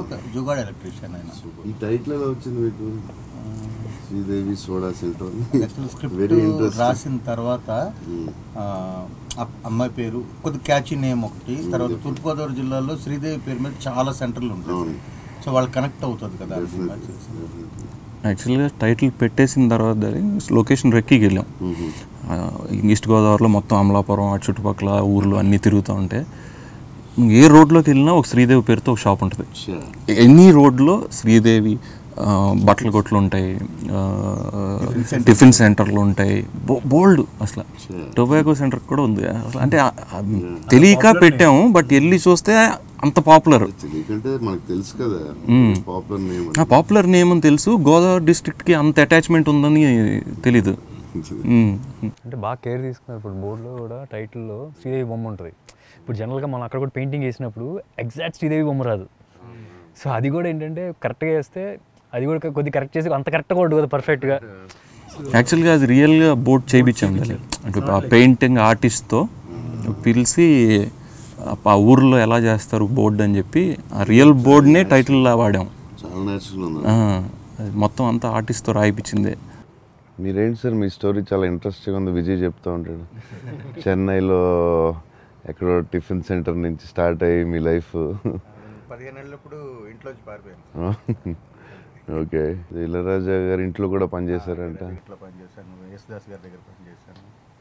Jugaad electrician ఆయన ఈ title ఎలా వచ్చింది మీకు Sridevi soda centre actual script very interesting రాసిన తర్వాత ఆ, అప్- అమ్మాయి పేరు కొద్ది క్యాచీ నేమ్ ఒకటి తర్వాత తూర్పుగోదావరి జిల్లాలో శ్రీదేవి పేరు మీద చాలా సెంటర్లు ఉంటాయి అవును. సో వాళ్ళు కనెక్ట్ అవుతుంది కదా ఆ సినిమా చేసి. యాక్చువల్గా టైటిల్ పెట్టేసిన తర్వాత లొకేషన్ రెక్కికి వెళ్ళాం ఆ, ఈస్ట్ గోదావరిలో మొత్తం అమలాపురం ఆ చుట్టుపక్కల ఊర్లు అన్నీ తిరుగుతూ ఉంటే ఏ రోడ్లోకి వెళ్ళినా ఒక శ్రీదేవి పేరుతో ఒక షాప్ ఉంటుంది ఎనీ రోడ్లో శ్రీదేవి ఆ, బట్టల కొట్లు ఉంటాయి ఆ, టిఫిన్ సెంటర్లు ఉంటాయి బో- బోల్డ్ అసలు టొబాకో సెంటర్ కూడా ఉంది అసలు అంటే ఆ- ఆ తెలియక పెట్టాము బట్ వెళ్ళి చూస్తే అంత పాపులర్ తెలియకంటే మనకు తెలుసు కదా పాపులర్ నేమ్ ఆ పాపులర్ నేమ్ అని తెలుసు గోదావరి డిస్ట్రిక్ట్కి అంత అటాచ్మెంట్ ఉందని తెలీదు మ్మ్. అంటే బాగా కేర్ తీసుకున్నారు ఇప్పుడు బోర్డులో కూడా టైటిల్లో శ్రీదేవి బొమ్మ ఉంటుంది ఇప్పుడు జనరల్గా మనం అక్కడ కూడా పెయింటింగ్ వేసినప్పుడు ఎగ్జాక్ట్ శ్రీదేవి బొమ్మ రాదు సో అది కూడా ఏంటంటే కరెక్ట్గా వేస్తే అది కూడా కొద్ది కరెక్ట్ చేసి అంత కరెక్ట్గా ఉంటుంది కదా పర్ఫెక్ట్గా యాక్చువల్గా అది రియల్గా బోర్డ్ చేయించాం దాన్ని అంటే ఆ పెయింటింగ్ ఆర్టిస్ట్తో పిలిచి ఆ- ఆ ఊర్లో ఎలా చేస్తారు బోర్డ్ అని చెప్పి ఆ రియల్ బోర్డ్నే టైటిల్లా వాడాం చాలా నేచురల్ ఉంది ఆ, అది మొత్తం అంతా ఆర్టిస్ట్తో రాయిపించిందే మీరేంటి సార్ మీ స్టోరీ చాలా ఇంట్రెస్టింగ్ ఉంది విజయ్ చెప్తూ ఉంటాడు చెన్నైలో ఎక్కడో టిఫిన్ సెంటర్ నుంచి స్టార్ట్ అయ్యి మీ లైఫ్ పదిహేను ఏళ్ళప్పుడు ఇంట్లోంచి పారిపోయాను ఓకే ఇళరాజా గారి ఇంట్లో కూడా పనిచేశారంట ఇంట్లో పనిచేశాను యేసుదాస్ గారి దగ్గర పనిచేశాను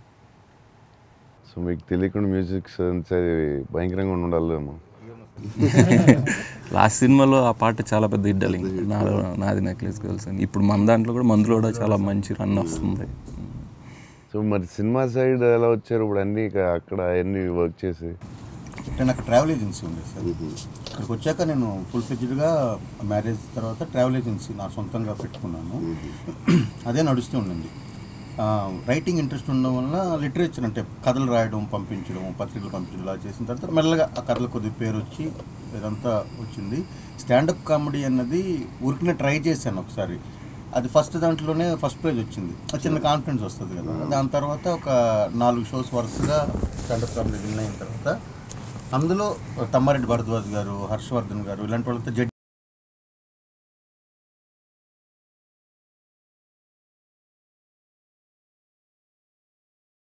సో మీకు తెలియకుండా మ్యూజిక్ సెన్స్ అది భయంకరంగా ఉండాలేమో లాస్ట్ సినిమాలో ఆ పాట చాలా పెద్ద హిట్ నాలో నాది నెక్లెస్ గర్ల్స్ అని ఇప్పుడు మన దాంట్లో కూడా మందులో కూడా చాలా మంచి రన్ వస్తుంది సో మరి సినిమా సైడ్ ఎలా వచ్చారు ఇప్పుడు అన్నీ ఇక అక్కడ అన్ని వర్క్ చేసి అంటే నాకు ట్రావెల్ ఏజెన్సీ ఉంది సార్ ఇక్కడికి వచ్చాక నేను ఫుల్ ఫ్లెడ్జ్డ్గా మ్యారేజ్ తర్వాత ట్రావెల్ ఏజెన్సీ నా సొంతంగా పెట్టుకున్నాను అదే నడుస్తూ ఉండింది ఆ, రైటింగ్ ఇంట్రెస్ట్ ఉండడం వల్ల లిటరేచర్ అంటే కథలు రాయడం పంపించడం పత్రికలు పంపించడం ఇలా చేసిన తర్వాత మెల్లగా ఆ కథలు కొద్ది పేరు వచ్చి ఇదంతా వచ్చింది స్టాండప్ కామెడీ అన్నది ఊరికనే ట్రై చేశాను ఒకసారి అది ఫస్ట్ దాంట్లోనే ఫస్ట్ ప్రైజ్ వచ్చింది ఆ చిన్న కాన్ఫిడెన్స్ వస్తుంది కదా దాని తర్వాత ఒక నాలుగు షోస్ వరుసగా స్టాండప్ కామెడీ విన్ అయిన తర్వాత అందులో తమ్మారెడ్డి భరద్వాజ్ గారు హర్షవర్ధన్ గారు ఇలాంటి వాళ్ళతో జడ్జి